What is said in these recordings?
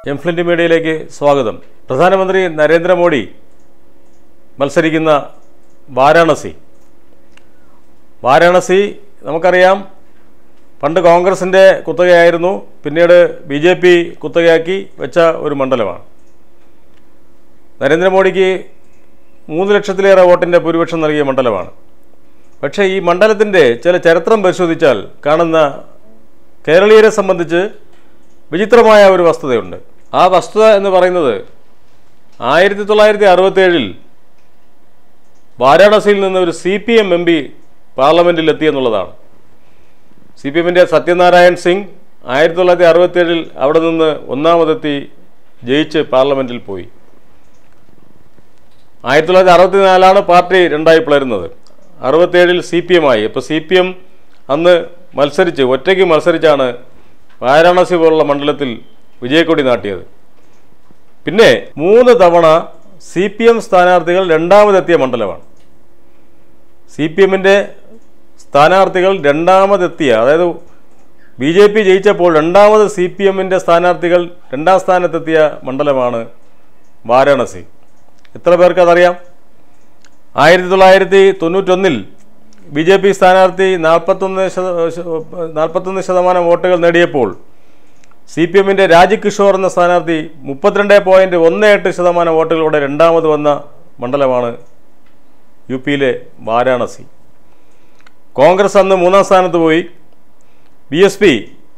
എംഫ്ലിൻ്റ് മീഡിയയിലേക്ക് സ്വാഗതം പ്രധാനമന്ത്രി നരേന്ദ്രമോദി മത്സരിക്കുന്ന വാരാണസി വാരാണസി നമുക്കറിയാം പണ്ട് കോൺഗ്രസിൻ്റെ കുത്തകയായിരുന്നു പിന്നീട് ബി ജെ പി കുത്തകയാക്കി വെച്ച ഒരു മണ്ഡലമാണ് നരേന്ദ്രമോദിക്ക് മൂന്ന് ലക്ഷത്തിലേറെ വോട്ടിൻ്റെ ഭൂരിപക്ഷം നൽകിയ മണ്ഡലമാണ് പക്ഷേ ഈ മണ്ഡലത്തിൻ്റെ ചില ചരിത്രം പരിശോധിച്ചാൽ കാണുന്ന കേരളീയരെ സംബന്ധിച്ച് വിചിത്രമായ ഒരു വസ്തുതയുണ്ട് ആ വസ്തുത എന്ന് പറയുന്നത് ആയിരത്തി തൊള്ളായിരത്തി അറുപത്തേഴിൽ വാരാണസിയിൽ നിന്ന് ഒരു C P M M P പാർലമെൻറ്റിൽ എത്തിയെന്നുള്ളതാണ് സി പി എമ്മിൻ്റെ സത്യനാരായൺ സിംഗ് ആയിരത്തി തൊള്ളായിരത്തി അറുപത്തേഴിൽ അവിടെ നിന്ന് ഒന്നാമതെത്തി ജയിച്ച് പാർലമെൻറ്റിൽ പോയി ആയിരത്തി തൊള്ളായിരത്തി അറുപത്തിനാലാണ് പാർട്ടി രണ്ടായി പിളരുന്നത് അറുപത്തേഴിൽ സി പി എം ആയി അപ്പോൾ സി പി എം അന്ന് മത്സരിച്ച് ഒറ്റയ്ക്ക് മത്സരിച്ചാണ് വാരാണസി പോലുള്ള മണ്ഡലത്തിൽ വിജയക്കൊടി നാട്ടിയത് പിന്നെ മൂന്ന് തവണ സി പി എം സ്ഥാനാർത്ഥികൾ രണ്ടാമതെത്തിയ മണ്ഡലമാണ് സി പി എമ്മിൻ്റെ സ്ഥാനാർത്ഥികൾ രണ്ടാമതെത്തിയ അതായത് ബി ജെ പി ജയിച്ചപ്പോൾ രണ്ടാമത് സി പി എമ്മിൻ്റെ സ്ഥാനാർത്ഥികൾ രണ്ടാം സ്ഥാനത്തെത്തിയ മണ്ഡലമാണ് വാരാണസി എത്ര പേർക്ക് അതറിയാം ആയിരത്തി തൊള്ളായിരത്തി തൊണ്ണൂറ്റൊന്നിൽ ബി ജെ പി സ്ഥാനാർത്ഥി നാൽപ്പത്തൊന്ന് ശത നാൽപ്പത്തൊന്ന് ശതമാനം വോട്ടുകൾ നേടിയപ്പോൾ സി പി എമ്മിൻ്റെ രാജികിഷോർ എന്ന സ്ഥാനാർത്ഥി മുപ്പത്തിരണ്ട് പോയിൻറ്റ് ഒന്ന് എട്ട് ശതമാനം വോട്ടുകളോടെ രണ്ടാമത് വന്ന മണ്ഡലമാണ് യു പിയിലെ വാരാണസി കോൺഗ്രസ് അന്ന് മൂന്നാം സ്ഥാനത്ത് പോയി ബി എസ് പി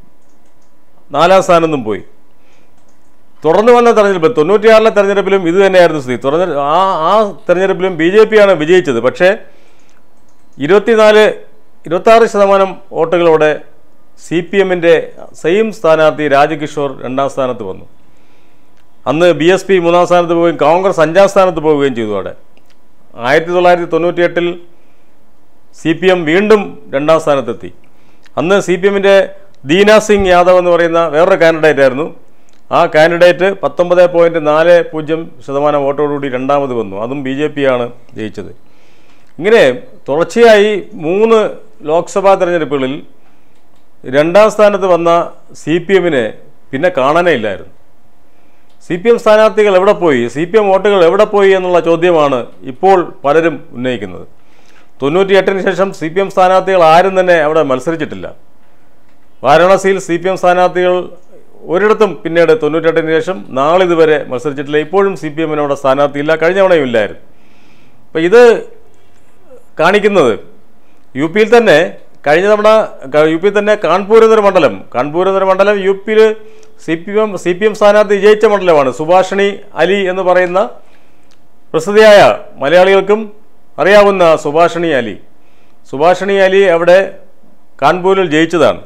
നാലാം സ്ഥാനത്തും പോയി തുടർന്ന് വന്ന തെരഞ്ഞെടുപ്പിൽ തൊണ്ണൂറ്റിയാറിലെ തെരഞ്ഞെടുപ്പിലും ഇത് തന്നെയായിരുന്നു സ്ഥിതി തുറന്ന് ആ ആ തെരഞ്ഞെടുപ്പിലും ബി ജെ പിയാണ് വിജയിച്ചത് പക്ഷേ ഇരുപത്തിനാല് ഇരുപത്താറ് ശതമാനം വോട്ടുകളോടെ സി പി എമ്മിൻ്റെ സെയിം സ്ഥാനാർത്ഥി രാജകിഷോർ രണ്ടാം സ്ഥാനത്ത് വന്നു അന്ന് ബി എസ് പി മൂന്നാം സ്ഥാനത്ത് പോവുകയും കോൺഗ്രസ് അഞ്ചാം സ്ഥാനത്ത് പോവുകയും ചെയ്തു അവിടെ ആയിരത്തി തൊള്ളായിരത്തി തൊണ്ണൂറ്റിയെട്ടിൽ സി പി എം വീണ്ടും രണ്ടാം സ്ഥാനത്തെത്തി അന്ന് സി പി എമ്മിൻ്റെ ദീന സിംഗ് യാദവ് എന്ന് പറയുന്ന വേറൊരു കാൻഡിഡേറ്റ് ആയിരുന്നു ആ കാൻഡിഡേറ്റ് പത്തൊമ്പത് പോയിൻറ്റ് നാല് പൂജ്യം ശതമാനം വോട്ടോടുകൂടി രണ്ടാമത് വന്നു അതും ബി ജെ പിയാണ് ജയിച്ചത് ഇങ്ങനെ തുടർച്ചയായി മൂന്ന് ലോക്സഭാ തെരഞ്ഞെടുപ്പുകളിൽ രണ്ടാം സ്ഥാനത്ത് വന്ന സി പി എമ്മിനെ പിന്നെ കാണാനേ ഇല്ലായിരുന്നു സി പി എം സ്ഥാനാർത്ഥികൾ എവിടെ പോയി സി പി എം വോട്ടുകൾ എവിടെ പോയി എന്നുള്ള ചോദ്യമാണ് ഇപ്പോൾ പലരും ഉന്നയിക്കുന്നത് തൊണ്ണൂറ്റിയെട്ടിന് ശേഷം സി പി എം സ്ഥാനാർത്ഥികൾ ആരും തന്നെ അവിടെ മത്സരിച്ചിട്ടില്ല വാരാണസിയിൽ സി പി എം സ്ഥാനാർത്ഥികൾ ഒരിടത്തും പിന്നീട് തൊണ്ണൂറ്റെട്ടിന് ശേഷം നാളിതുവരെ മത്സരിച്ചിട്ടില്ല ഇപ്പോഴും സി പി എമ്മിന് അവിടെ സ്ഥാനാർത്ഥിയില്ല കഴിഞ്ഞ തവണയും ഇല്ലായിരുന്നു അപ്പോൾ ഇത് കാണിക്കുന്നത് യു പിയിൽ തന്നെ കഴിഞ്ഞ തവണ ക- യു പിയിൽ തന്നെ കാൺപൂർ എന്നൊരു മണ്ഡലം കാൺപൂർ എന്നൊരു മണ്ഡലം യു പിയിൽ C P M C P M സ്ഥാനാർത്ഥി ജയിച്ച മണ്ഡലമാണ് സുഭാഷിണി അലി എന്ന് പറയുന്ന പ്രസിദ്ധിയായ മലയാളികൾക്കും അറിയാവുന്ന സുഭാഷിണി അലി സുഭാഷിണി അലി അവിടെ കാൺപൂരിൽ ജയിച്ചതാണ്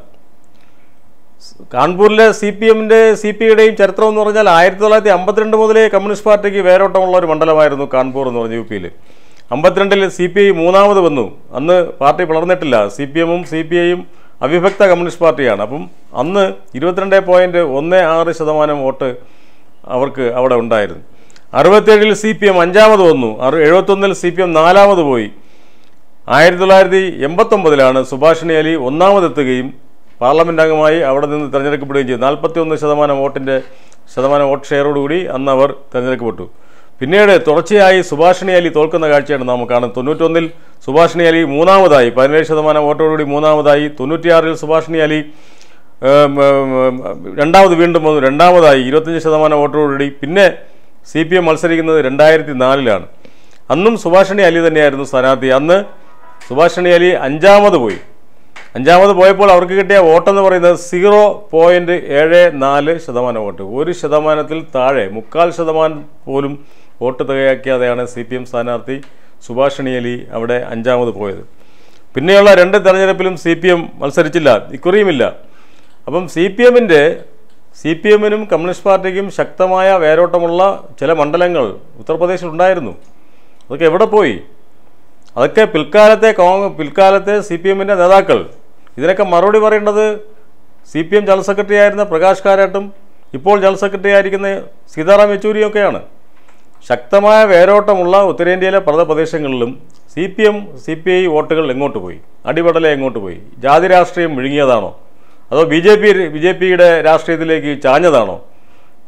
കാൺപൂരിലെ സി പി എമ്മിൻ്റെ സി പി യുടെയും ചരിത്രം എന്ന് പറഞ്ഞാൽ ആയിരത്തി തൊള്ളായിരത്തി അമ്പത്തിരണ്ട് മുതലേ കമ്മ്യൂണിസ്റ്റ് പാർട്ടിക്ക് വേരോട്ടമുള്ള ഒരു മണ്ഡലമായിരുന്നു കാൺപൂർ എന്ന് പറഞ്ഞ യു പിയിൽ അമ്പത്തിരണ്ടിൽ സി പി ഐ മൂന്നാമത് വന്നു അന്ന് പാർട്ടി പിളർന്നിട്ടില്ല സി പി എമ്മും സി പി ഐയും അവിഭക്ത കമ്മ്യൂണിസ്റ്റ് പാർട്ടിയാണ് അപ്പം അന്ന് ഇരുപത്തിരണ്ട് പോയിൻറ്റ് ഒന്ന് ആറ് ശതമാനം വോട്ട് അവർക്ക് അവിടെ ഉണ്ടായിരുന്നു അറുപത്തേഴിൽ സി പി എം അഞ്ചാമത് വന്നു അറു എഴുപത്തൊന്നിൽ സി പി എം നാലാമത് പോയി ആയിരത്തി തൊള്ളായിരത്തി എൺപത്തൊമ്പതിലാണ് സുഭാഷിണി അലി ഒന്നാമതെത്തുകയും പാർലമെന്റ് അംഗമായി അവിടെ നിന്ന് തിരഞ്ഞെടുക്കപ്പെടുകയും ചെയ്തു നാൽപ്പത്തി ഒന്ന് ശതമാനം വോട്ടിൻ്റെ ശതമാനം വോട്ട് ഷെയറോടുകൂടി അന്ന് അവർ തിരഞ്ഞെടുക്കപ്പെട്ടു പിന്നീട് തുടർച്ചയായി സുഭാഷിണി അലി തോൽക്കുന്ന കാഴ്ചയാണ് നാം കാണുന്നത് തൊണ്ണൂറ്റൊന്നിൽ സുഭാഷിണി അലി മൂന്നാമതായി പതിനേഴ് ശതമാനം വോട്ടോടുകൂടി മൂന്നാമതായി തൊണ്ണൂറ്റിയാറിൽ സുഭാഷിണി അലി ഏം, ഏം, ഏം, രണ്ടാമത് വീണ്ടും വന്നു രണ്ടാമതായി ഇരുപത്തഞ്ച് ശതമാനം വോട്ടോടുകൂടി പിന്നെ സി പി എം മത്സരിക്കുന്നത് രണ്ടായിരത്തി നാലിലാണ് അന്നും സുഭാഷിണി അലി തന്നെയായിരുന്നു സ്ഥാനാർത്ഥി അന്ന് സുഭാഷിണി അലി അഞ്ചാമത് പോയി അഞ്ചാമത് പോയപ്പോൾ അവർക്ക് കിട്ടിയ വോട്ടെന്ന് പറയുന്നത് സീറോ പോയിൻറ്റ് ഏഴ് നാല് ശതമാനം വോട്ട് ഒരു ശതമാനത്തിൽ താഴെ മുക്കാൽ ശതമാനം പോലും വോട്ട് തികയാക്കിയാതെയാണ് സി പി എം സ്ഥാനാർത്ഥി സുഭാഷിണി അലി അവിടെ അഞ്ചാമത് പോയത് പിന്നെയുള്ള രണ്ട് തെരഞ്ഞെടുപ്പിലും സി പി എം മത്സരിച്ചില്ല ഇക്കുറിയുമില്ല അപ്പം സി പി എമ്മിൻ്റെ സി പി എമ്മിനും കമ്മ്യൂണിസ്റ്റ് പാർട്ടിക്കും ശക്തമായ വേരോട്ടമുള്ള ചില മണ്ഡലങ്ങൾ ഉത്തർപ്രദേശിൽ ഉണ്ടായിരുന്നു അതൊക്കെ എവിടെ പോയി അതൊക്കെ പിൽക്കാലത്തെ കോങ് പിൽക്കാലത്തെ സി പി എമ്മിൻ്റെ നേതാക്കൾ ഇതിനൊക്കെ മറുപടി പറയേണ്ടത് C P M general secretary ആയിരുന്ന പ്രകാശ് കാരാട്ടും ഇപ്പോൾ ജനറൽ സെക്രട്ടറി ആയിരിക്കുന്ന സീതാറാം യെച്ചൂരിയൊക്കെയാണ് ശക്തമായ വേരോട്ടമുള്ള ഉത്തരേന്ത്യയിലെ പല പ്രദേശങ്ങളിലും C P M C P I വോട്ടുകൾ എങ്ങോട്ട് പോയി അടിപടലെ എങ്ങോട്ട് പോയി ജാതി രാഷ്ട്രീയം വിഴുങ്ങിയതാണോ അതോ B J P B J പിയുടെ രാഷ്ട്രീയത്തിലേക്ക് ചാഞ്ഞതാണോ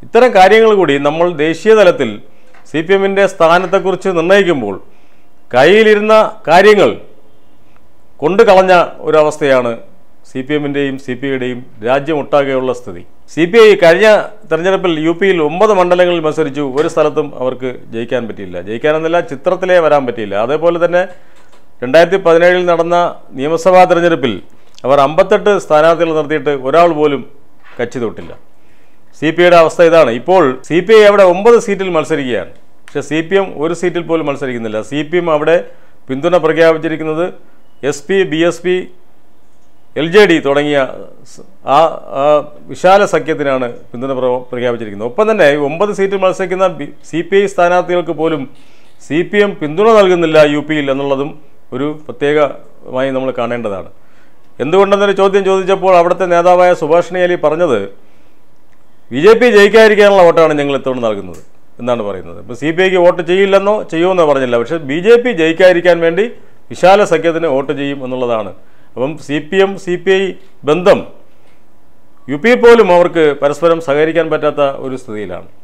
ഇത്തരം കാര്യങ്ങൾ കൂടി നമ്മൾ ദേശീയ തലത്തിൽ സി പി എമ്മിൻ്റെ സ്ഥാനത്തെക്കുറിച്ച് നിർണ്ണയിക്കുമ്പോൾ കയ്യിലിരുന്ന കാര്യങ്ങൾ കൊണ്ടു കളഞ്ഞ ഒരവസ്ഥയാണ് സി പി എമ്മിൻ്റെയും സി പി ഐയുടെയും രാജ്യമൊട്ടാകെയുള്ള സ്ഥിതി സി പി ഐ കഴിഞ്ഞ തെരഞ്ഞെടുപ്പിൽ യു പിയിൽ ഒമ്പത് മണ്ഡലങ്ങളിൽ മത്സരിച്ചു ഒരു സ്ഥലത്തും അവർക്ക് ജയിക്കാൻ പറ്റിയില്ല ജയിക്കാനെന്നല്ല ചിത്രത്തിലേ വരാൻ പറ്റിയില്ല അതേപോലെ തന്നെ രണ്ടായിരത്തി പതിനേഴിൽ നടന്ന നിയമസഭാ തെരഞ്ഞെടുപ്പിൽ അവർ അമ്പത്തെട്ട് സ്ഥാനാർത്ഥികൾ നിർത്തിയിട്ട് ഒരാൾ പോലും കച്ചി തൊട്ടില്ല സി പി ഐയുടെ അവസ്ഥ ഇതാണ് ഇപ്പോൾ സി പി ഐ അവിടെ ഒമ്പത് സീറ്റിൽ മത്സരിക്കുകയാണ് പക്ഷേ സി പി എം ഒരു സീറ്റിൽ പോലും മത്സരിക്കുന്നില്ല സി പി എം അവിടെ പിന്തുണ പ്രഖ്യാപിച്ചിരിക്കുന്നത് S P B S P L J D തുടങ്ങിയ സ് ആ ആ വിശാല സഖ്യത്തിനാണ് പിന്തുണ പ്ര- പ്രഖ്യാപിച്ചിരിക്കുന്നത് ഒപ്പം തന്നെ ഈ ഒമ്പത് സീറ്റിൽ മത്സരിക്കുന്ന സി പി ഐ സ്ഥാനാർത്ഥികൾക്ക് പോലും സി പി എം പിന്തുണ നൽകുന്നില്ല യു പിയിൽ എന്നുള്ളതും ഒരു പ്രത്യേകമായി നമ്മൾ കാണേണ്ടതാണ് എന്തുകൊണ്ടെന്നൊരു ചോദ്യം ചോദിച്ചപ്പോൾ അവിടുത്തെ നേതാവായ സുഭാഷിണി അലി പറഞ്ഞത് ബി ജെ പി ജയിക്കാതിരിക്കാനുള്ള വോട്ടാണ് ഞങ്ങൾ ഇത്തവണ നൽകുന്നത് എന്നാണ് പറയുന്നത് ഇപ്പോൾ സി പി ഐക്ക് വോട്ട് ചെയ്യില്ലെന്നോ ചെയ്യുമെന്നോ പറഞ്ഞില്ല പക്ഷേ ബി ജെ പി ജയിക്കാതിരിക്കാൻ വേണ്ടി വിശാല സഖ്യത്തിന് വോട്ട് ചെയ്യും എന്നുള്ളതാണ് അപ്പം C P M C P I ബന്ധം യു പിയിൽ പോലും അവർക്ക് പരസ്പരം സഹകരിക്കാൻ പറ്റാത്ത ഒരു സ്ഥിതിയിലാണ്